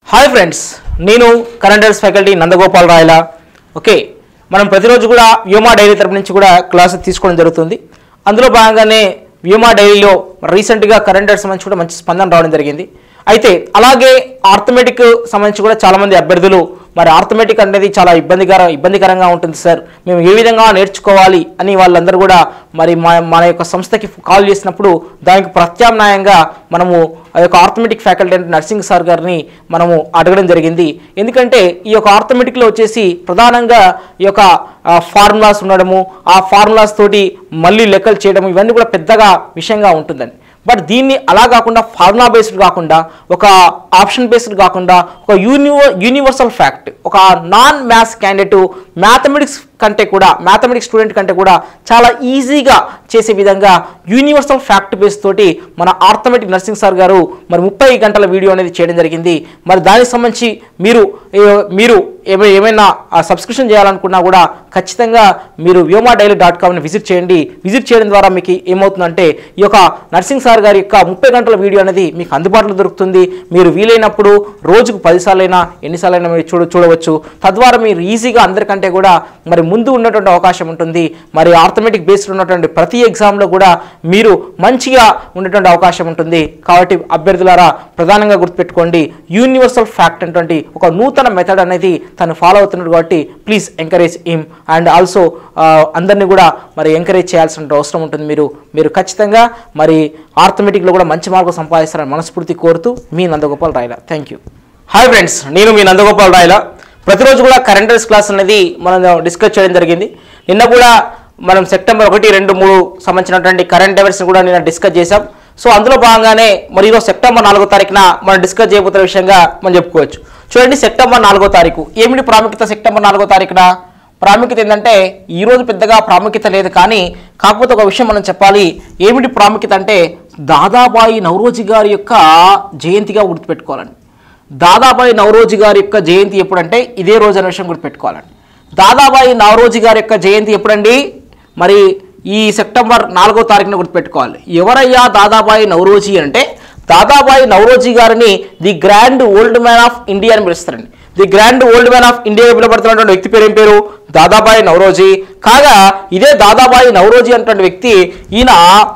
hi friends నేను current faculty Nandagopal Rayala okay మనం ప్రతిరోజు కూడా వ్యోమా డైరీ తరపు నుంచి కూడా క్లాస్ తీసుకోవడం జరుగుతుంది అందులో భాగంగానే వ్యోమా డైరీలో రీసెంట్గా కరెంట్ అఫైర్స్ సంబంధించి కూడా మంచి స్పందన రావడం జరిగింది అయితే అలాగే ఆర్థమెటిక్ సంబంధించి కూడా చాలామంది అభ్యర్థులు మరి ఆర్థమెటిక్ అనేది చాలా ఇబ్బందికర ఇబ్బందికరంగా ఉంటుంది సార్ మేము ఏ విధంగా నేర్చుకోవాలి అని వాళ్ళందరూ కూడా మరి మా మన యొక్క సంస్థకి కాల్ చేసినప్పుడు దానికి ప్రత్యామ్నాయంగా మనము ఆ యొక్క ఆర్థమెటిక్ ఫ్యాకల్టీ అంటే నర్సింగ్ సార్ గారిని మనము అడగడం జరిగింది ఎందుకంటే ఈ యొక్క ఆర్థమెటిక్లో వచ్చేసి ప్రధానంగా ఈ యొక్క ఫార్ములాస్ ఉండడము ఆ ఫార్ములాస్ తోటి మళ్ళీ లెక్కలు చేయడం ఇవన్నీ కూడా పెద్దగా విషయంగా ఉంటుందని బట్ దీన్ని అలా కాకుండా ఫార్ములా బేస్డ్ కాకుండా ఒక ఆప్షన్ బేస్డ్ కాకుండా ఒక యూనివ యూనివర్సల్ ఫ్యాక్ట్ ఒక నాన్ మ్యాథ్స్ క్యాండిడేట్ మ్యాథమెటిక్స్ కంటే కూడా మ్యాథమెటిక్స్ స్టూడెంట్ కంటే కూడా చాలా ఈజీగా చేసే విధంగా యూనివర్సల్ ఫ్యాక్ట్ బేస్ తోటి మన ఆర్థమెటిక్ నర్సింగ్ సార్ గారు మరి ముప్పై గంటల వీడియో అనేది చేయడం జరిగింది మరి దానికి సంబంధించి మీరు ఏ- మీరు ఏమై ఏమైనా సబ్స్క్రిప్షన్ చేయాలనుకున్నా కూడా ఖచ్చితంగా మీరు వ్యోమా డైలీ డాట్ కామ్ని విజిట్ చేయండి విజిట్ చేయడం ద్వారా మీకు ఏమవుతుందంటే ఈ యొక్క నర్సింగ్ సార్ గారి యొక్క ముప్పై గంటల వీడియో అనేది మీకు అందుబాటులో దొరుకుతుంది మీరు వీలైనప్పుడు రోజుకు పదిసార్లైనా ఎన్నిసార్లైనా మీరు చూడ చూడవచ్చు తద్వారా మీరు ఈజీగా అందరికంటే కూడా మరి ముందు ఉన్నటువంటి అవకాశం ఉంటుంది మరి ఆర్థమెటిక్ బేస్డ్ ఉన్నటువంటి ప్రతి ఎగ్జామ్లో కూడా మీరు మంచిగా ఉండేటువంటి అవకాశం ఉంటుంది కాబట్టి అభ్యర్థులారా ప్రధానంగా గుర్తుపెట్టుకోండి యూనివర్సల్ ఫ్యాక్ట్ అనేటువంటి ఒక నూతన మెథడ్ అనేది తను ఫాలో అవుతున్నాడు కాబట్టి please encourage him and also అందరినీ కూడా మరి ఎంకరేజ్ చేయాల్సిన అవసరం ఉంటుంది మీరు మీరు ఖచ్చితంగా మరి ఆర్థమెటిక్లో కూడా మంచి మార్కులు సంపాదిస్తారని మనస్ఫూర్తి కోరుతూ మీ Nandagopal Rayala thank you hi friends నేను మీ నందగోపాల్ రాయల ప్రతిరోజు కూడా కరెంట్ అఫైర్స్ క్లాస్ అనేది మనం డిస్కస్ చేయడం జరిగింది నిన్న కూడా మనం సెప్టెంబర్ ఒకటి రెండు మూడు సంబంధించినటువంటి కరెంట్ అఫైర్స్ కూడా నిన్న డిస్కస్ చేసాం సో అందులో భాగంగానే మరి ఈరోజు సెప్టెంబర్ నాలుగో తారీఖున మనం డిస్కస్ చేయబోతున్న విషయంగా మనం చెప్పుకోవచ్చు చూడండి సెప్టెంబర్ నాలుగో తారీఖు ఏమిటి ప్రాముఖ్యత సెప్టెంబర్ నాలుగో తారీఖున ప్రాముఖ్యత ఏంటంటే ఈ రోజు పెద్దగా ప్రాముఖ్యత లేదు కానీ కాకపోతే ఒక విషయం మనం చెప్పాలి ఏమిటి ప్రాముఖ్యత అంటే దాదాబాయి నవరోజీ గారి యొక్క జయంతిగా గుర్తుపెట్టుకోవాలండి దాదాబాయి నవరోజీ గారి యొక్క జయంతి ఎప్పుడంటే ఇదే రోజు అనే విషయం గుర్తుపెట్టుకోవాలండి దాదాబాయి నవరోజీ గారి యొక్క జయంతి ఎప్పుడండి మరి ఈ సెప్టెంబర్ నాలుగో తారీఖున గుర్తుపెట్టుకోవాలి ఎవరయ్యా దాదాబాయి నవరోజీ అంటే దాదాబాయి నవరోజీ గారిని the grand old man of India అని పిలుస్తారండి the grand old man of India పిలువబడుతున్నటువంటి వ్యక్తి పేరు ఏం పేరు దాదాబాయి నవరోజీ కాగా ఇదే దాదాబాయి నవరోజీ అనేటువంటి వ్యక్తి ఈయన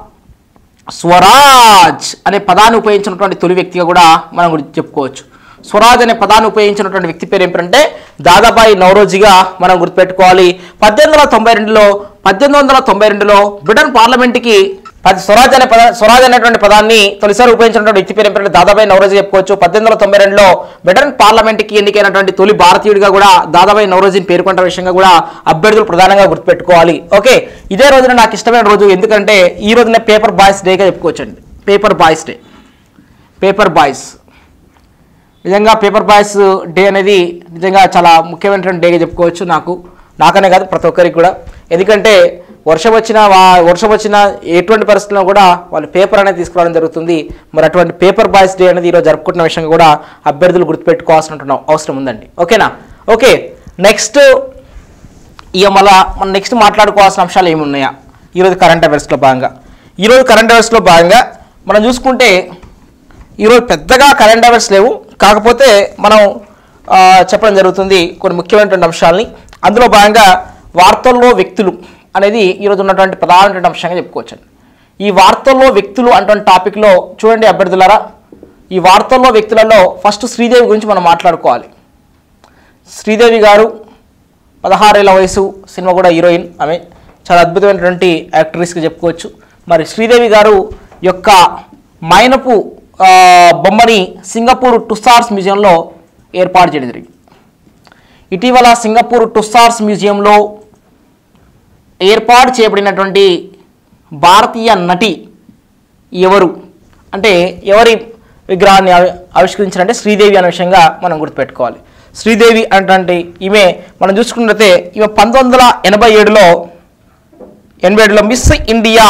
స్వరాజ్ అనే పదాన్ని ఉపయోగించినటువంటి తొలి వ్యక్తిగా కూడా మనం గురించి చెప్పుకోవచ్చు స్వరాజ్ అనే పదాన్ని ఉపయోగించినటువంటి వ్యక్తి పేరు ఏంటంటే దాదాబాయి నవరోజీగా మనం గుర్తుపెట్టుకోవాలి పద్దెనిమిది వందల తొంభై రెండులో పద్దెనిమిది వందల తొంభై రెండులో బ్రిటన్ పార్లమెంట్కి పది స్వరాజ్ అనే పద స్వరాజ్ అనేటువంటి పదాన్ని తొలిసారి ఉపయోగించినటువంటి వ్యక్తి పేరు ఏంటంటే దాదాబాయి నవరోజీ చెప్పుకోవచ్చు పద్దెనిమిది వందల తొంభై రెండులో బ్రిటన్ పార్లమెంట్కి ఎన్నికైనటువంటి తొలి భారతీయుడిగా కూడా దాదాబాయి నవరోజీని పేర్కొంటున్న విషయంగా కూడా అభ్యర్థులు ప్రధానంగా గుర్తుపెట్టుకోవాలి ఓకే ఇదే రోజున నాకు ఇష్టమైన రోజు ఎందుకంటే ఈ రోజున పేపర్ బాయ్స్ డేగా చెప్పుకోవచ్చండి paper boys day paper boys నిజంగా పేపర్ బాయ్స్ డే అనేది నిజంగా చాలా ముఖ్యమైనటువంటి డేగా చెప్పుకోవచ్చు నాకు నాకనే కాదు ప్రతి ఒక్కరికి కూడా ఎందుకంటే వర్షం వచ్చినా వా- వర్షం వచ్చినా ఎటువంటి పరిస్థితుల్లో కూడా వాళ్ళు పేపర్ అనేది తీసుకురావడం జరుగుతుంది మరి అటువంటి పేపర్ బాయ్స్ డే అనేది ఈరోజు జరుపుకుంటున్న విషయంగా కూడా అభ్యర్థులు గుర్తుపెట్టుకోవాల్సిన అవసరం ఉందండి ఓకేనా ఓకే నెక్స్ట్ ఇక మళ్ళా మనం నెక్స్ట్ మాట్లాడుకోవాల్సిన అంశాలు ఏమి ఉన్నాయా ఈరోజు కరెంట్ అఫైర్స్లో భాగంగా ఈరోజు కరెంట్ అఫైర్స్లో భాగంగా మనం చూసుకుంటే ఈరోజు పెద్దగా కరెంట్ అఫైర్స్ లేవు కాకపోతే మనం ఆ, చెప్పడం జరుగుతుంది కొన్ని ముఖ్యమైనటువంటి అంశాలని అందులో భాగంగా వార్తల్లో వ్యక్తులు అనేది ఈరోజు ఉన్నటువంటి ప్రధానమైనటువంటి అంశంగా చెప్పుకోవచ్చు ఈ వార్తల్లో వ్యక్తులు అటువంటి టాపిక్లో చూడండి అభ్యర్థులారా ఈ వార్తల్లో వ్యక్తులలో ఫస్ట్ శ్రీదేవి గురించి మనం మాట్లాడుకోవాలి శ్రీదేవి గారు పదహారేళ్ల వయసు సినిమా కూడా హీరోయిన్ ఆమె చాలా అద్భుతమైనటువంటి యాక్ట్రెస్గా చెప్పుకోవచ్చు మరి శ్రీదేవి గారు యొక్క మైనపు ఆ, బొమ్మని సింగపూర్ టుస్సార్స్ మ్యూజియంలో ఏర్పాటు చేయడం జరిగింది ఇటీవల సింగపూర్ టుస్సార్స్ మ్యూజియంలో ఏర్పాటు చేయబడినటువంటి భారతీయ నటి ఎవరు అంటే ఎవరి విగ్రహాన్ని ఆవి- ఆవిష్కరించారంటే శ్రీదేవి అనే విషయంగా మనం గుర్తుపెట్టుకోవాలి శ్రీదేవి అనేటువంటి ఈమె మనం చూసుకున్నట్లయితే ఈమె పంతొమ్మిది వందల ఎనభై ఏడులో ఎనభై ఏడులో మిస్ ఇండియా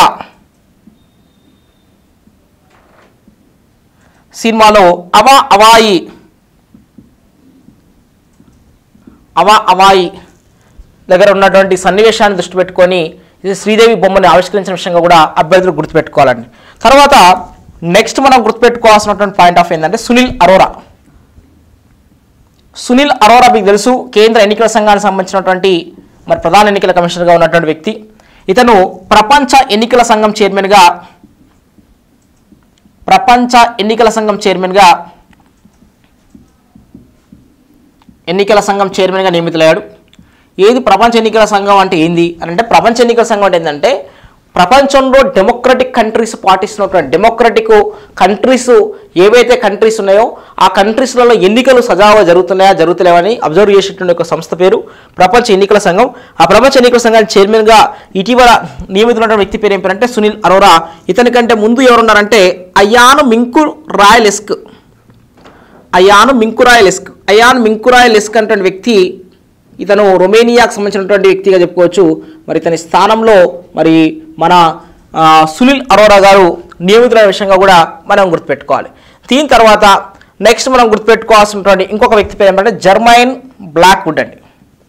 సినిమాలో అవా అవాయి అవా అవాయి దగ్గర ఉన్నటువంటి సన్నివేశాన్ని దృష్టి పెట్టుకొని ఇది శ్రీదేవి బొమ్మని ఆవిష్కరించిన విషయంగా కూడా అభ్యర్థులు గుర్తుపెట్టుకోవాలండి తర్వాత నెక్స్ట్ మనం గుర్తుపెట్టుకోవాల్సినటువంటి పాయింట్ ఆఫ్ ఏంటంటే సునీల్ అరోరా సునీల్ అరోరా మీకు తెలుసు కేంద్ర ఎన్నికల సంఘానికి సంబంధించినటువంటి మరి ప్రధాన ఎన్నికల కమిషనర్గా ఉన్నటువంటి వ్యక్తి ఇతను ప్రపంచ ఎన్నికల సంఘం చైర్మన్గా ప్రపంచ ఎన్నికల సంఘం చైర్మన్గా ఎన్నికల సంఘం చైర్మన్గా నియమితులయ్యాడు ఏది ప్రపంచ ఎన్నికల సంఘం అంటే ఏంది అని అంటే ప్రపంచ ఎన్నికల సంఘం అంటే ఏంటంటే ప్రపంచంలో డెమోక్రటిక్ కంట్రీస్ పాటిస్తున్నటువంటి డెమోక్రటిక్ కంట్రీస్ ఏవైతే కంట్రీస్ ఉన్నాయో ఆ కంట్రీస్లలో ఎన్నికలు సజావుగా జరుగుతున్నాయా జరుగుతలేవని అబ్జర్వ్ చేసేటువంటి ఒక సంస్థ పేరు ప్రపంచ ఎన్నికల సంఘం ఆ ప్రపంచ ఎన్నికల సంఘానికి చైర్మన్గా ఇటీవల నియమితున్నటువంటి వ్యక్తి పేరు ఏం పేరు అంటే సునీల్ అరోరా ఇతని కంటే ముందు ఎవరున్నారంటే అయాను మింకు రాయలెస్క్ అయాను మింకురాయలెస్క్ అయాన్ మింకురాయలెస్క్ అనేటువంటి వ్యక్తి ఇతను రొమేనియాకు సంబంధించినటువంటి వ్యక్తిగా చెప్పుకోవచ్చు మరి ఇతని స్థానంలో మరి మన ఆ, సునీల్ అరోరా గారు నియమితులైన విషయంగా కూడా మనం గుర్తుపెట్టుకోవాలి దీని తర్వాత నెక్స్ట్ మనం గుర్తుపెట్టుకోవాల్సినటువంటి ఇంకొక వ్యక్తి పేరు ఏమంటే జర్మైన్ బ్లాక్వుడ్ అండి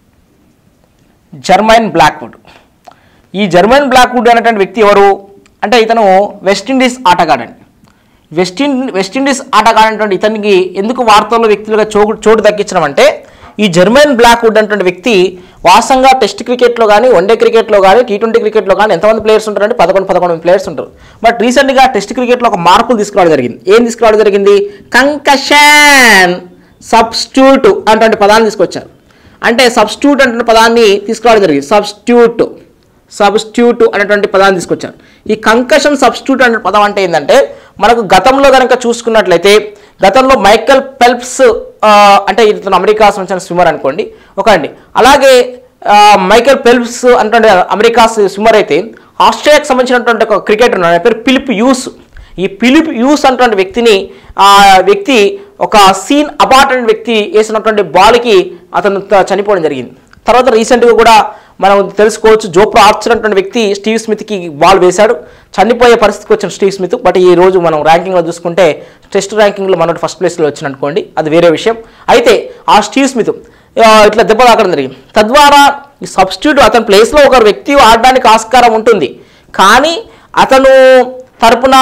జర్మైన్ బ్లాక్వుడ్ ఈ జర్మన్ బ్లాక్వుడ్ అనేటువంటి వ్యక్తి ఎవరు అంటే ఇతను వెస్టిండీస్ ఆటగాడండి వెస్టిన్ వెస్టిండీస్ ఆటగాడైనటువంటి ఇతనికి ఎందుకు వార్తల్లో వ్యక్తులుగా చోటు చోటు దక్కించడం అంటే ఈ జర్మన్ బ్లాక్వుడ్ అనేటువంటి వ్యక్తి వాస్తవంగా టెస్ట్ క్రికెట్లో కానీ వన్డే క్రికెట్లో కానీ టీ ట్వంటీ క్రికెట్లో కానీ ఎంతమంది ప్లేయర్స్ ఉంటారంటే పదకొండు పదకొండు మంది ప్లేయర్స్ ఉంటారు బట్ రీసెంట్గా టెస్ట్ క్రికెట్లో ఒక మార్పులు తీసుకురావడం జరిగింది ఏం తీసుకురావడం జరిగింది కంకషన్ సబ్స్టిట్యూట్ అనేటువంటి పదాన్ని తీసుకొచ్చారు అంటే సబ్స్టిట్యూట్ అనేటువంటి పదాన్ని తీసుకురావడం జరిగింది సబ్స్టిట్యూట్ సబ్స్టిట్యూట్ అనేటువంటి పదాన్ని తీసుకొచ్చారు ఈ కంకషన్ సబ్స్టిట్యూట్ అనే పదం అంటే ఏంటంటే మనకు గతంలో కనుక చూసుకున్నట్లయితే గతంలో మైకల్ పెల్ప్స్ ఆ, అంటే ఇతను అమెరికా సంబంధించిన స్విమ్మర్ అనుకోండి ఒక అండి అలాగే ఆ, మైకేల్ పెల్ప్స్ అంటే అమెరికా స్విమ్మర్ అయితే ఆస్ట్రేలియాకి సంబంధించినటువంటి ఒక క్రికెటర్ ఉన్నాడు ఆయన పేరు ఫిలిప్ యూస్ ఈ ఫిలిప్ యూస్ అన్నటువంటి వ్యక్తిని ఆ వ్యక్తి ఒక సీన్ అబార్ట్ అనే వ్యక్తి వేసినటువంటి బాల్కి అతను త- చనిపోవడం జరిగింది తర్వాత రీసెంట్గా కూడా మనం తెలుసుకోవచ్చు జోప్రా ఆర్చర్ అటువంటి వ్యక్తి స్టీవ్ స్మిత్కి బాల్ వేశాడు చనిపోయే పరిస్థితికి వచ్చిన స్టీవ్ స్మిత్ బట్ ఈ రోజు మనం ర్యాంకింగ్లో చూసుకుంటే టెస్ట్ ర్యాంకింగ్లో మనోటి ఫస్ట్ ప్లేస్లో వచ్చిన అనుకోండి అది వేరే విషయం అయితే ఆ స్టీవ్ స్మిత్ ఆ, ఇట్లా దెబ్బ తాకడం జరిగింది తద్వారా ఈ సబ్స్టిట్యూట్ అతని ప్లేస్లో ఒక వ్యక్తి ఆడడానికి ఆస్కారం ఉంటుంది కానీ అతను తరపున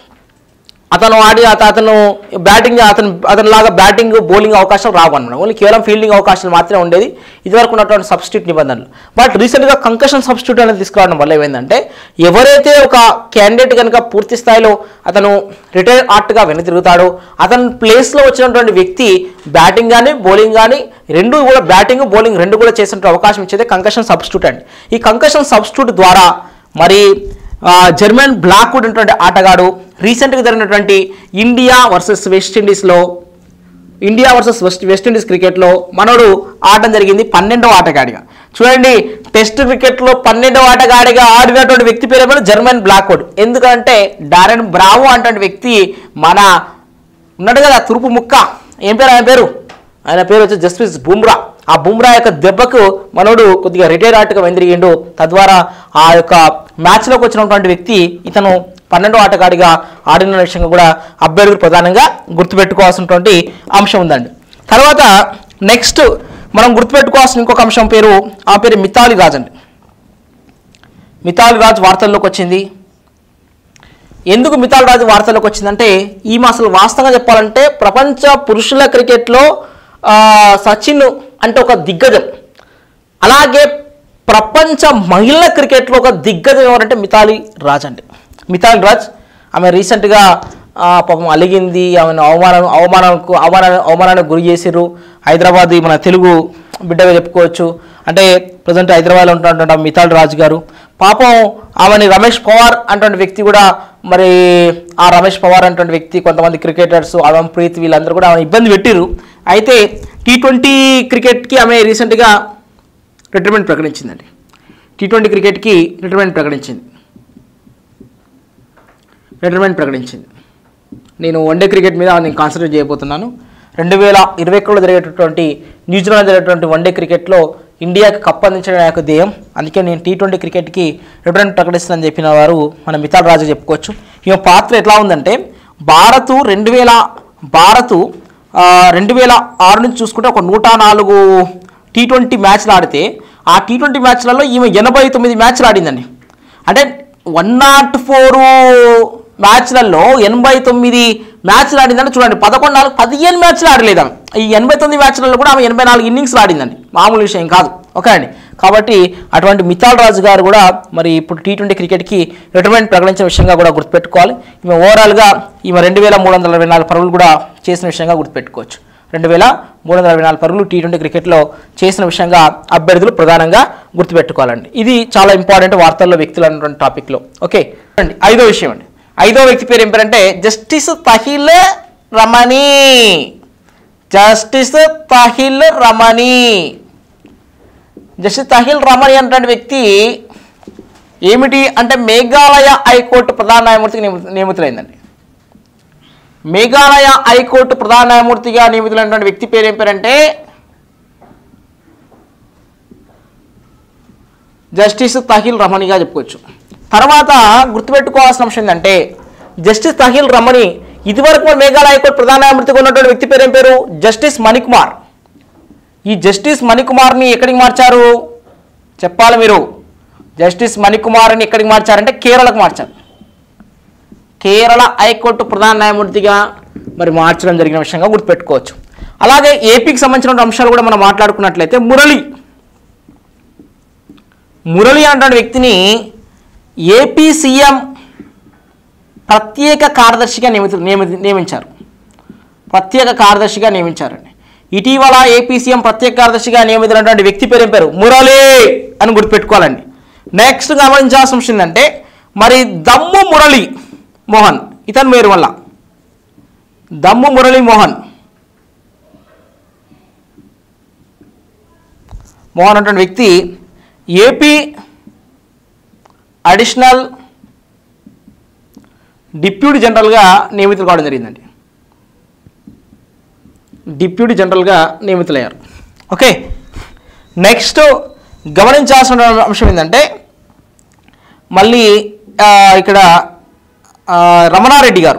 అతను ఆడి అత- అతను బ్యాటింగ్ అతను అతని లాగా బ్యాటింగ్ బౌలింగ్ అవకాశం రావు అనమాట ఓన్లీ కేవలం ఫీల్డింగ్ అవకాశాలు మాత్రమే ఉండేది ఇదివరకు ఉన్నటువంటి సబ్స్టిట్యూట్ నిబంధనలు బట్ రీసెంట్గా కంకషన్ సబ్స్టిట్యూట్ అనేది తీసుకురావడం వల్ల ఏమైందంటే ఎవరైతే ఒక క్యాండిడేట్ కనుక పూర్తి స్థాయిలో అతను రిటైర్ ఆర్ట్గా వెనుతిరుగుతాడో అతని ప్లేస్లో వచ్చినటువంటి వ్యక్తి బ్యాటింగ్ కానీ బౌలింగ్ కానీ రెండు కూడా బ్యాటింగ్ బౌలింగ్ రెండు కూడా చేసినటువంటి అవకాశం ఇచ్చేది కంకషన్ సబ్స్టిట్యూట్ అండి ఈ కంకషన్ సబ్స్టిట్యూట్ ద్వారా మరి ఆ, జర్మన్ బ్లాక్వుడ్ అనేటువంటి ఆటగాడు రీసెంట్గా జరిగినటువంటి ఇండియా వర్సెస్ వెస్టిండీస్లో ఇండియా వర్సెస్ వెస్ట్ వెస్టిండీస్ క్రికెట్లో మనోడు ఆడడం జరిగింది పన్నెండవ ఆటగాడిగా చూడండి టెస్ట్ క్రికెట్లో పన్నెండవ ఆటగాడిగా ఆడినటువంటి వ్యక్తి పేరు ఏమో జర్మన్ బ్లాక్వుడ్ ఎందుకంటే డారెన్ బ్రావో అటువంటి వ్యక్తి మన ఉన్నాడు కదా తూర్పు ముక్క ఏం పేరు ఆయన పేరు ఆయన పేరు వచ్చి జస్ప్రీత్ బుమ్రా ఆ బుమ్రా యొక్క దెబ్బకు మనోడు కొద్దిగా రిటైర్ ఆటగా వెందిరిగిండు తద్వారా ఆ యొక్క మ్యాచ్లోకి వచ్చినటువంటి వ్యక్తి ఇతను పన్నెండో ఆటగాడిగా ఆడిన విషయంగా కూడా అభ్యర్థులు ప్రధానంగా గుర్తుపెట్టుకోవాల్సినటువంటి అంశం ఉందండి తర్వాత నెక్స్ట్ మనం గుర్తుపెట్టుకోవాల్సిన ఇంకొక అంశం పేరు ఆ పేరు మితాలి రాజ్ అండి మితాలి రాజ్ వార్తల్లోకి వచ్చింది ఎందుకు మితాల్ రాజు వార్తల్లోకి వచ్చిందంటే ఈ అసలు వాస్తవంగా చెప్పాలంటే ప్రపంచ పురుషుల క్రికెట్లో ఆ, సచిన్ అంటే ఒక దిగ్గజం అలాగే ప్రపంచ మహిళల క్రికెట్లో ఒక దిగ్గజం ఎవరంటే మితాలి రాజ్ అండి మితాలి రాజ్ ఆమె రీసెంట్గా ఆ, పాపం అలిగింది ఆమెను అవమానం అవమానానికి అవమాన అవమానానికి గురి చేసిర్రు హైదరాబాద్ ఈ మన తెలుగు బిడ్డగా చెప్పుకోవచ్చు అంటే ప్రజెంట్ హైదరాబాద్లో ఉంటున్నటువంటి మితాల్ రాజ్ గారు పాపం ఆమెని రమేష్ పవార్ అటువంటి వ్యక్తి కూడా మరి ఆ రమేష్ పవార్ అటువంటి వ్యక్తి కొంతమంది క్రికెటర్స్ అవం ప్రీత్ వీళ్ళందరూ కూడా ఆమె ఇబ్బంది పెట్టిర్రు అయితే టీ ట్వంటీ క్రికెట్కి ఆమె రీసెంట్గా రిటైర్మెంట్ ప్రకటించిందండి టీ ట్వంటీ క్రికెట్కి రిటైర్మెంట్ ప్రకటించింది రిటైర్మెంట్ ప్రకటించింది నేను వన్డే క్రికెట్ మీద నేను కాన్సన్ట్రేట్ చేయబోతున్నాను రెండు వేల ఇరవై ఒకటిలో జరిగేటటువంటి న్యూజిలాండ్ జరిగేటువంటి వన్డే క్రికెట్లో ఇండియాకి కప్ అందించడం నా యొక్క ధ్యేయం అందుకే నేను టీ ట్వంటీ క్రికెట్కి రిటైర్మెంట్ ప్రకటిస్తానని చెప్పిన వారు మన మితాల్ రాజు చెప్పుకోవచ్చు ఈ పాత్ర ఎట్లా ఉందంటే భారత్ రెండు వేల భారత్ రెండు వేల ఆరు నుంచి చూసుకుంటే ఒక నూట నాలుగు టీ ట్వంటీ మ్యాచ్లు ఆడితే ఆ టీ ట్వంటీ మ్యాచ్లలో ఈమె ఎనభై తొమ్మిది మ్యాచ్లు ఆడిందండి అంటే వన్ నాట్ ఫోర్ మ్యాచ్లలో ఎనభై తొమ్మిది మ్యాచ్లు ఆడిందంటే చూడండి పదకొండు నాలుగు పదిహేను మ్యాచ్లు ఆడలేదు ఆమె ఈ ఎనభై తొమ్మిది మ్యాచ్లలో కూడా ఆమె ఎనభై నాలుగు ఇన్నింగ్స్లు ఆడిందండి మామూలు విషయం కాదు ఓకే అండి కాబట్టి అటువంటి మిథాల్ రాజు గారు కూడా మరి ఇప్పుడు టీ ట్వంటీ క్రికెట్కి రిటైర్మెంట్ ప్రకటించిన విషయంగా కూడా గుర్తుపెట్టుకోవాలి ఈమె ఓవరాల్గా ఈమె రెండు వేల మూడు వందల ఇరవై నాలుగు పరుగులు కూడా చేసిన విషయంగా గుర్తుపెట్టుకోవచ్చు రెండు వేల మూడు వందల అరవై నాలుగు పరుగులు టీ ట్వంటీ క్రికెట్లో చేసిన విషయంగా అభ్యర్థులు ప్రధానంగా గుర్తుపెట్టుకోవాలండి ఇది చాలా ఇంపార్టెంట్ వార్తల్లో వ్యక్తులు అన్నటువంటి టాపిక్లో ఓకే అండి ఐదో విషయం అండి ఐదో వ్యక్తి పేరు ఏం పేరంటే justice Tahil justice Tahil justice Tahil అన్నటువంటి వ్యక్తి ఏమిటి అంటే మేఘాలయ హైకోర్టు ప్రధాన న్యాయమూర్తికి నియమి- నియమితులైందండి మేఘాలయ హైకోర్టు ప్రధాన న్యాయమూర్తిగా నియమితులైనటువంటి వ్యక్తి పేరు ఏం పేరంటే జస్టిస్ తహిల్ రమణిగా చెప్పుకోవచ్చు తర్వాత గుర్తుపెట్టుకోవాల్సిన అంశం ఏంటంటే జస్టిస్ తహిల్ రమణి ఇదివరకు మన మేఘాలయ హైకోర్టు ప్రధాన న్యాయమూర్తిగా ఉన్నటువంటి వ్యక్తి పేరు ఏం పేరు జస్టిస్ మణికుమార్ ఈ జస్టిస్ మణికుమార్ని ఎక్కడికి మార్చారు చెప్పాలి మీరు జస్టిస్ మణికుమార్ని ఎక్కడికి మార్చారంటే కేరళకు మార్చారు కేరళ హైకోర్టు ప్రధాన న్యాయమూర్తిగా మరి మార్చడం జరిగిన విషయంగా గుర్తుపెట్టుకోవచ్చు అలాగే ఏపీకి సంబంధించిన అంశాలు కూడా మనం మాట్లాడుకున్నట్లయితే మురళి మురళి అన్నటువంటి వ్యక్తిని ఏపీ సీఎం ప్రత్యేక కార్యదర్శిగా నియమితు నియమి నియమించారు ప్రత్యేక కార్యదర్శిగా నియమించారండి ఇటీవల ఏపీ సీఎం ప్రత్యేక కార్యదర్శిగా నియమితున్నటువంటి వ్యక్తి పేరు ఏం పేరు మురళి అని గుర్తుపెట్టుకోవాలండి నెక్స్ట్ గమనించాల్సిన విషయం ఏంటంటే మరి దమ్ము మురళి మోహన్ ఇతని పేరు వల్ల దమ్ము మురళి మోహన్ మోహన్ అటువంటి వ్యక్తి ఏపీ అడిషనల్ డిప్యూటీ జనరల్గా నియమితులు కావడం జరిగిందండి డిప్యూటీ జనరల్గా నియమితులయ్యారు ఓకే నెక్స్ట్ గమనించాల్సిన అంశం ఏంటంటే మళ్ళీ ఆ, ఇక్కడ ఆ, రమణారెడ్డి గారు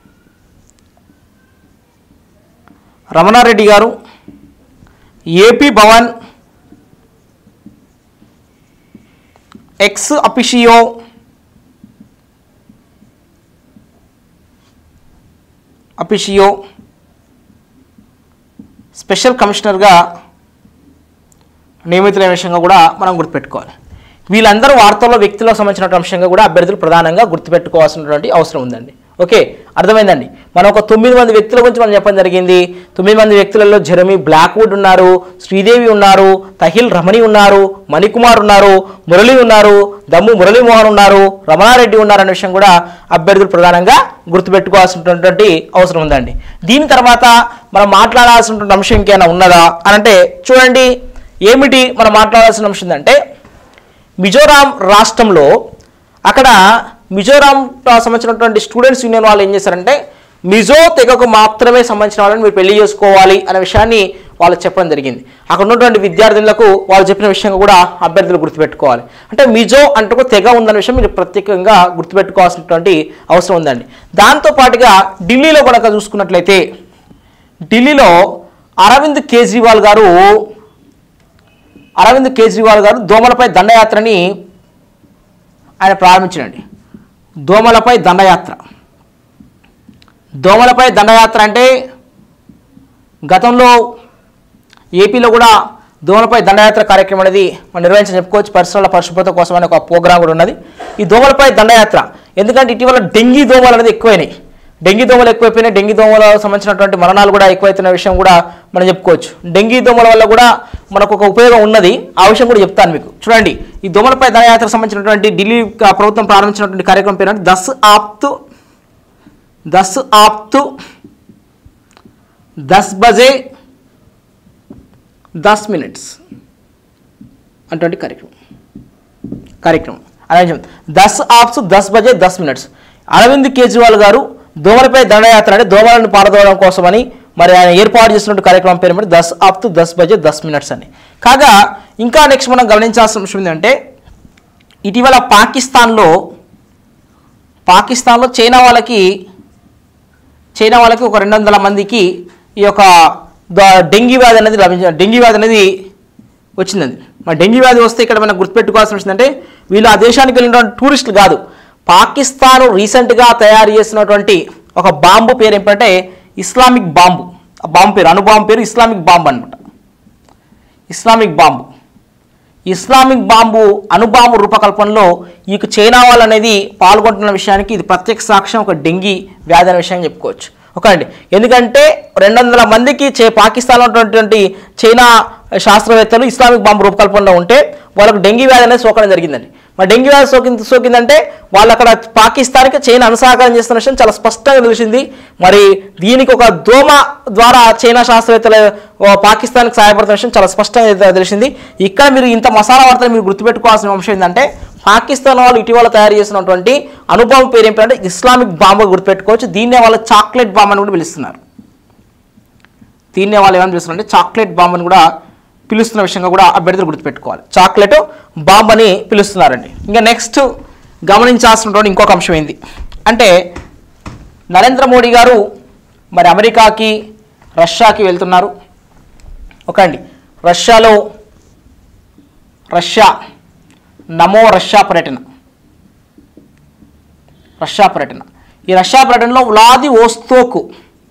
రమణారెడ్డి గారు AP Bhavan ex officio officio special కమిషనర్గా నియమితులైన విషయంగా కూడా మనం గుర్తుపెట్టుకోవాలి వీళ్ళందరూ వార్తల్లో వ్యక్తులకు సంబంధించిన అంశంగా కూడా అభ్యర్థులు ప్రధానంగా గుర్తుపెట్టుకోవాల్సినటువంటి అవసరం ఉందండి ఓకే అర్థమైందండి మనం ఒక తొమ్మిది మంది వ్యక్తుల గురించి మనం చెప్పడం జరిగింది తొమ్మిది మంది వ్యక్తులలో జెరమీ బ్లాక్వుడ్ ఉన్నారు శ్రీదేవి ఉన్నారు తహిల్ రమణి ఉన్నారు మణికుమార్ ఉన్నారు మురళి ఉన్నారు దమ్ము మురళీమోహన్ ఉన్నారు రమణారెడ్డి ఉన్నారు అనే విషయం కూడా అభ్యర్థులు ప్రధానంగా గుర్తుపెట్టుకోవాల్సినటువంటి అవసరం ఉందండి దీని తర్వాత మనం మాట్లాడాల్సినటువంటి అంశం ఇంకేమైనా ఉన్నదా అని అంటే చూడండి ఏమిటి మనం మాట్లాడాల్సిన అంశం ఏంటంటే మిజోరాం రాష్ట్రంలో అక్కడ మిజోరాం ఆ, సంబంధించినటువంటి స్టూడెంట్స్ యూనియన్ వాళ్ళు ఏం చేశారంటే మిజో తెగకు మాత్రమే సంబంధించిన వాళ్ళని మీరు పెళ్లి చేసుకోవాలి అనే విషయాన్ని వాళ్ళు చెప్పడం జరిగింది అక్కడ ఉన్నటువంటి విద్యార్థులకు వాళ్ళు చెప్పిన విషయంగా కూడా అభ్యర్థులు గుర్తుపెట్టుకోవాలి అంటే మిజో అంటే ఒక తెగ ఉందనే విషయం మీరు ప్రత్యేకంగా గుర్తుపెట్టుకోవాల్సినటువంటి అవసరం ఉందండి దాంతో పాటుగా ఢిల్లీలో కనుక చూసుకున్నట్లయితే ఢిల్లీలో అరవింద్ కేజ్రీవాల్ గారు అరవింద్ కేజ్రీవాల్ గారు దోమలపై దండయాత్రని ఆయన ప్రారంభించారండి దోమలపై దండయాత్ర దోమలపై దండయాత్ర అంటే గతంలో ఏపీలో కూడా దోమలపై దండయాత్ర కార్యక్రమం అనేది మనం నిర్వహించి చెప్పుకోవచ్చు పరిసరాల పరిశుభ్రత కోసం అనే ఒక ప్రోగ్రాం కూడా ఉన్నది ఈ దోమలపై దండయాత్ర ఎందుకంటే ఇటీవల డెంగీ దోమలు అనేది ఎక్కువైనాయి డెంగీ దోమలు ఎక్కువైపోయినాయి డెంగీ దోమలకు సంబంధించినటువంటి మరణాలు కూడా ఎక్కువైతున్న విషయం కూడా మనం చెప్పుకోవచ్చు డెంగీ దోమల వల్ల కూడా మనకు ఒక ఉపయోగం ఉన్నది ఆ విషయం కూడా చెప్తాను మీకు చూడండి ఈ దోమలపై దండయాత్రకు సంబంధించినటువంటి ఢిల్లీ క- ప్రభుత్వం ప్రారంభించినటువంటి కార్యక్రమం పేరు అంటే దస్ ఆప్తు దస్ ఆప్తు దస్ బజే దస్ మినిట్స్ అటువంటి కార్యక్రమం కార్యక్రమం అలాగే దస్ ఆప్స్ దస్ బజే దస్ మినిట్స్ అరవింద్ కేజ్రీవాల్ గారు దోమలపై దండయాత్ర అంటే దోమలను పారదోవడం కోసమని మరి ఆయన ఏర్పాటు చేసినటువంటి కార్యక్రమం పేరు మరి దస్ ఆప్తు దస్ బజే దస్ మినిట్స్ అని కాగా ఇంకా నెక్స్ట్ మనం గమనించాల్సిన విషయం ఏంటంటే ఇటీవల పాకిస్తాన్లో పాకిస్తాన్లో చైనా వాళ్ళకి చైనా వాళ్ళకి ఒక రెండు వందల మందికి ఈ యొక్క ద- డెంగీ వ్యాధి అనేది లభించ డెంగీ వ్యాధి అనేది వచ్చిందండి మరి డెంగీ వ్యాధి వస్తే ఇక్కడ మనం గుర్తుపెట్టుకోవాల్సిన విషయం ఏంటంటే వీళ్ళు ఆ దేశానికి వెళ్ళినటువంటి టూరిస్టులు కాదు పాకిస్తాన్ రీసెంట్గా తయారు చేసినటువంటి ఒక బాంబు పేరు ఏంటంటే ఇస్లామిక్ బాంబు ఆ బాంబు పేరు అణుబాంబు పేరు ఇస్లామిక్ బాంబు అనమాట ఇస్లామిక్ బాంబు ఇస్లామిక్ బాంబు అణుబాంబు రూపకల్పనలో ఈ చైనా వాళ్ళు అనేది పాల్గొంటున్న విషయానికి ఇది ప్రత్యక్ష సాక్ష్యం ఒక డెంగీ వ్యాధి అనే విషయం చెప్పుకోవచ్చు ఒక అండి ఎందుకంటే రెండు వందల మందికి చే పాకిస్తాన్లో ఉన్నటువంటి చైనా శాస్త్రవేత్తలు ఇస్లామిక్ బాంబు రూపకల్పనలో ఉంటే వాళ్ళకు డెంగీ వ్యాధి అనేది సోకడం జరిగిందండి మరి డెంగీ వ్యాధి సోకింది సోకిందంటే వాళ్ళు అక్కడ పాకిస్తాన్కి చైనా అనుసహకారం చేస్తున్న విషయం చాలా స్పష్టంగా తెలిసింది మరి దీనికి ఒక దోమ ద్వారా చైనా శాస్త్రవేత్తలు ఓ పాకిస్తాన్కి సహాయపడుతున్న విషయం చాలా స్పష్టంగా తె- తెలిసింది ఇక్కడ మీరు ఇంత మసాలా వార్తలు మీరు గుర్తుపెట్టుకోవాల్సిన అంశం ఏంటంటే పాకిస్తాన్ వాళ్ళు ఇటీవల తయారు చేసినటువంటి అనుభవం పేరు ఏంటంటే ఇస్లామిక్ బాంబు గుర్తుపెట్టుకోవచ్చు దీన్నే వాళ్ళు చాక్లెట్ బాంబ్ అని కూడా పిలుస్తున్నారు దీన్నే వాళ్ళు ఏమని పిలుస్తున్నారు అంటే చాక్లెట్ బాంబ్ అని కూడా పిలుస్తున్న విషయంగా కూడా అభ్యర్థులు గుర్తుపెట్టుకోవాలి చాక్లెట్ బాంబ్ అని పిలుస్తున్నారండి ఇంకా నెక్స్ట్ గమనించాల్సినటువంటి ఇంకొక అంశం ఏంది అంటే నరేంద్ర మోడీ గారు మరి అమెరికాకి రష్యాకి వెళ్తున్నారు ఒక అండి రష్యాలో రష్యా నమో రష్యా పర్యటన రష్యా పర్యటన ఈ రష్యా పర్యటనలో వ్లాది ఓస్తోకు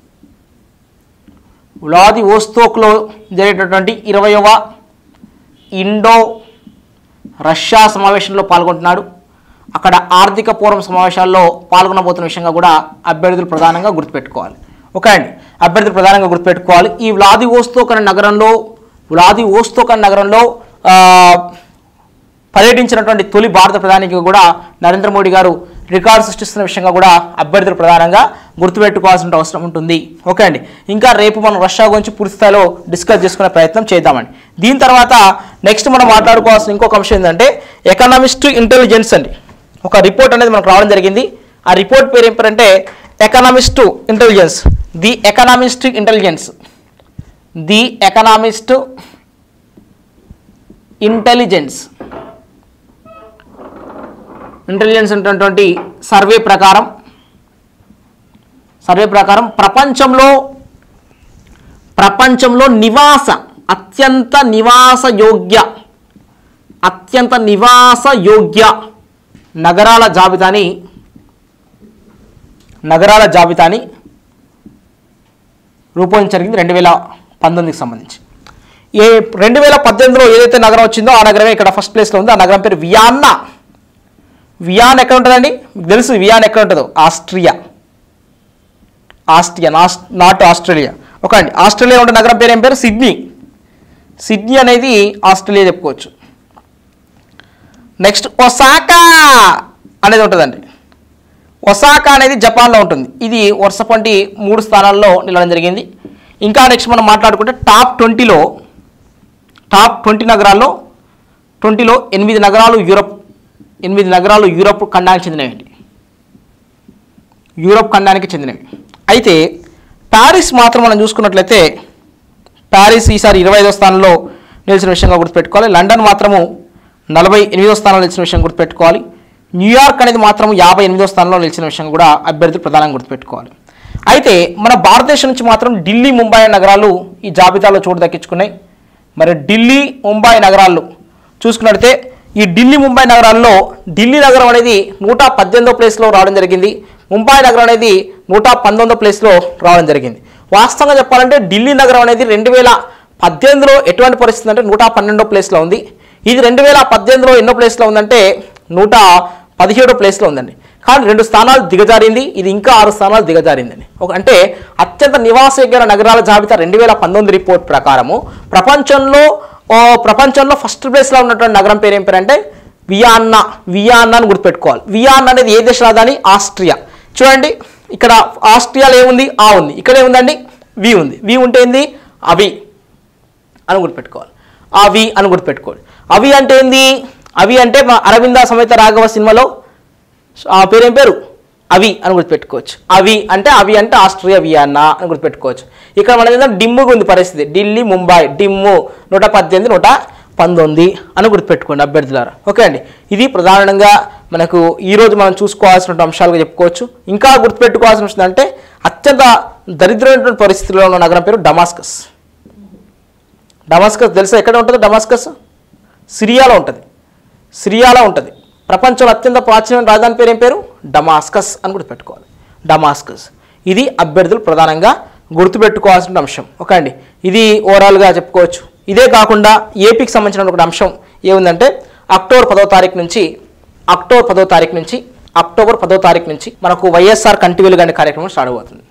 వ్లాది ఓస్తోక్లో జరిగేటటువంటి ఇరవయవ ఇండో రష్యా సమావేశంలో పాల్గొంటున్నాడు అక్కడ ఆర్థిక పూర్వం సమావేశాల్లో పాల్గొనబోతున్న విషయంగా కూడా అభ్యర్థులు ప్రధానంగా గుర్తుపెట్టుకోవాలి ఓకే అండి అభ్యర్థులు ప్రధానంగా గుర్తుపెట్టుకోవాలి ఈ వ్లాది ఓస్తోక్ అనే నగరంలో వ్లాది ఓస్తోక్ అనే నగరంలో ఆ, పర్యటించినటువంటి తొలి భారత ప్రధానికి కూడా నరేంద్ర మోడీ గారు రికార్డు సృష్టిస్తున్న విషయంగా కూడా అభ్యర్థులు ప్రధానంగా గుర్తుపెట్టుకోవాల్సిన అవసరం ఉంటుంది ఓకే అండి ఇంకా రేపు మనం రష్యా గురించి పూర్తి స్థాయిలో డిస్కస్ చేసుకునే ప్రయత్నం చేద్దామండి దీని తర్వాత నెక్స్ట్ మనం మాట్లాడుకోవాల్సిన ఇంకొక అంశం ఏంటంటే ఎకనామిస్ట్ ఇంటెలిజెన్స్ అండి ఒక రిపోర్ట్ అనేది మనకు రావడం జరిగింది ఆ రిపోర్ట్ పేరు ఏం పేరంటే Economist Intelligence the Economist Intelligence the Economist Intelligence Intelligence ఉన్నటువంటి సర్వే ప్రకారం సర్వే ప్రకారం ప్రపంచంలో ప్రపంచంలో నివాస అత్యంత నివాస యోగ్య అత్యంత నివాస యోగ్య నగరాల జాబితాని నగరాల జాబితాని రూపొందించడం జరిగింది రెండు వేల పంతొమ్మిదికి సంబంధించి ఏ రెండు వేల పద్దెనిమిదిలో ఏదైతే నగరం వచ్చిందో ఆ నగరమే ఇక్కడ ఫస్ట్ ప్లేస్లో ఉంది ఆ నగరం పేరు వియాన్నా వియాన్ ఎక్కడ ఉంటుందండి మీకు తెలుసు వియాన్ ఎక్కడ ఉంటుందో ఆస్ట్రియా ఆస్ట్రియా నాస్- నాట్ ఆస్ట్రేలియా ఒక అండి ఆస్ట్రేలియా ఉండే నగరం పేరు ఏం పేరు సిడ్నీ సిడ్నీ అనేది ఆస్ట్రేలియా చెప్పుకోవచ్చు నెక్స్ట్ ఒసాకా అనేది ఉంటుందండి ఒసాకా అనేది జపాన్లో ఉంటుంది ఇది వరుసపంటి మూడు స్థానాల్లో నిలవడం జరిగింది ఇంకా నెక్స్ట్ మనం మాట్లాడుకుంటే టాప్ ట్వంటీలో టాప్ ట్వంటీ నగరాల్లో ట్వంటీలో ఎనిమిది నగరాలు యూరప్ ఎనిమిది నగరాలు యూరప్ ఖండానికి చెందినవి యూరప్ ఖండానికి చెందినవి అయితే ప్యారిస్ మాత్రం మనం చూసుకున్నట్లయితే ప్యారిస్ ఈసారి ఇరవై ఐదో స్థానంలో నిలిచిన విషయంగా గుర్తుపెట్టుకోవాలి లండన్ మాత్రము నలభై ఎనిమిదో స్థానంలో నిలిచిన విషయం గుర్తుపెట్టుకోవాలి న్యూయార్క్ అనేది మాత్రం యాభై ఎనిమిదో స్థానంలో నిలిచిన విషయం కూడా అభ్యర్థులు ప్రధానంగా గుర్తుపెట్టుకోవాలి అయితే మన భారతదేశం నుంచి మాత్రం ఢిల్లీ ముంబై నగరాలు ఈ జాబితాలో చోటు దక్కించుకున్నాయి మరి ఢిల్లీ ముంబై నగరాల్లో చూసుకున్నట్లయితే ఈ ఢిల్లీ ముంబై నగరాల్లో ఢిల్లీ నగరం అనేది నూట పద్దెనిమిదో ప్లేస్లో రావడం జరిగింది ముంబై నగరం అనేది నూట పంతొమ్మిదో ప్లేస్లో రావడం జరిగింది వాస్తవంగా చెప్పాలంటే ఢిల్లీ నగరం అనేది రెండు వేల పద్దెనిమిదిలో ఎటువంటి పరిస్థితి అంటే నూట పన్నెండో ప్లేస్లో ఉంది ఇది రెండు వేల పద్దెనిమిదిలో ఎన్నో ప్లేస్లో ఉందంటే నూట పదిహేడో ప్లేస్లో ఉందండి కానీ రెండు స్థానాలు దిగజారింది ఇది ఇంకా ఆరు స్థానాలు దిగజారిందండి ఒక అంటే అత్యంత నివాసయోగ్య నగరాల జాబితా రెండు వేల పంతొమ్మిది రిపోర్ట్ ప్రకారము ప్రపంచంలో ఓ ప్రపంచంలో ఫస్ట్ ప్లేస్లో ఉన్నటువంటి నగరం పేరు ఏం పేరు అంటే వియాన్నా వియాన్నా అని గుర్తుపెట్టుకోవాలి వియాన్నా అనేది ఏ దేశ రాజధాని ఆస్ట్రియా చూడండి ఇక్కడ ఆస్ట్రియాలో ఏముంది ఆ ఉంది ఇక్కడ ఏముందండి వి ఉంది వి ఉంటే ఏంది అవి అని గుర్తుపెట్టుకోవాలి అవి అని గుర్తుపెట్టుకోవాలి అవి అంటే ఏంది అవి అంటే మా అరవింద సమేత రాఘవ సినిమాలో ఆ పేరేం పేరు అవి అని గుర్తుపెట్టుకోవచ్చు అవి అంటే అవి అంటే ఆస్ట్రియా వియన్నా అని గుర్తుపెట్టుకోవచ్చు ఇక్కడ మన ఏంటంటే డిమ్ముగా ఉంది పరిస్థితి ఢిల్లీ ముంబై డిమ్ము నూట పద్దెనిమిది నూట పంతొమ్మిది అని గుర్తుపెట్టుకోండి అభ్యర్థులారా ఓకే అండి ఇది ప్రధానంగా మనకు ఈరోజు మనం చూసుకోవాల్సిన అంశాలుగా చెప్పుకోవచ్చు ఇంకా గుర్తుపెట్టుకోవాల్సిన విషయం అంటే అత్యంత దరిద్రమైనటువంటి పరిస్థితిలో ఉన్న నగరం పేరు డమాస్కస్ డమాస్కస్ తెలుసా ఎక్కడ ఉంటుంది డమాస్కస్ సిరియాలో ఉంటుంది సిరియాలో ఉంటుంది ప్రపంచంలో అత్యంత ప్రాచీనమైన రాజధాని పేరు ఏం పేరు డమాస్కస్ అని కూడా పెట్టుకోవాలి డమాస్కస్ ఇది అభ్యర్థులు ప్రధానంగా గుర్తుపెట్టుకోవాల్సిన అంశం ఓకే అండి ఇది ఓవరాల్గా చెప్పుకోవచ్చు ఇదే కాకుండా ఏపీకి సంబంధించిన ఒక అంశం ఏముందంటే అక్టోబర్ పదో తారీఖు నుంచి అక్టోబర్ పదో తారీఖు నుంచి అక్టోబర్ పదో తారీఖు నుంచి మనకు వైఎస్ఆర్ కంటివేలు అనే కార్యక్రమం స్టార్ట్ అవుతుంది